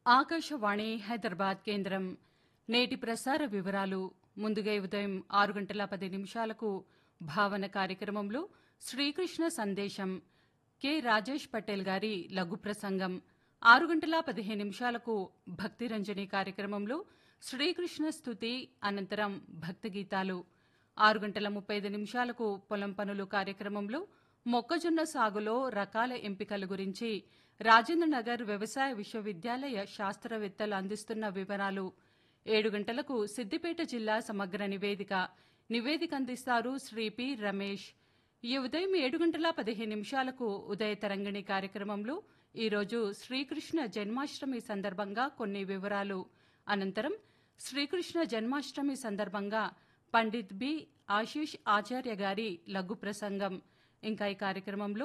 ఆకాశవాణి హైదరాబాద్ కేంద్రం నేటి ప్రసార వివరాలు ముందుగా ఈ ఉదయం ఆరు గంటల పది నిమిషాలకు భావన కార్యక్రమంలో శ్రీకృష్ణ సందేశం కె రాజేష్ పటేల్ గారి లఘు ప్రసంగం ఆరు గంటల పదిహేను నిమిషాలకు భక్తి రంజని కార్యక్రమంలో శ్రీకృష్ణ స్తుతి అనంతరం భక్తి గీతాలు ఆరు గంటల ముప్పై ఐదు నిమిషాలకు పొలం పనులు కార్యక్రమంలో మొక్కజొన్న సాగులో రకాల ఎంపికల గురించి రాజేంద్రనగర్ వ్యవసాయ విశ్వవిద్యాలయ శాస్త్రవేత్తలు అందిస్తున్న వివరాలు ఏడు గంటలకు సిద్దిపేట జిల్లా సమగ్ర నివేదిక నివేదిక అందిస్తారు శ్రీ పి రమేష్ ఈ ఉదయం ఏడు గంటల పదిహేను నిమిషాలకు ఉదయ తరంగిణి కార్యక్రమంలో ఈరోజు శ్రీకృష్ణ జన్మాష్టమి సందర్భంగా కొన్ని వివరాలు అనంతరం శ్రీకృష్ణ జన్మాష్టమి సందర్భంగా పండిత్ బి ఆశీష్ ఆచార్య గారి లఘు ప్రసంగం ఇంకా ఈ కార్యక్రమంలో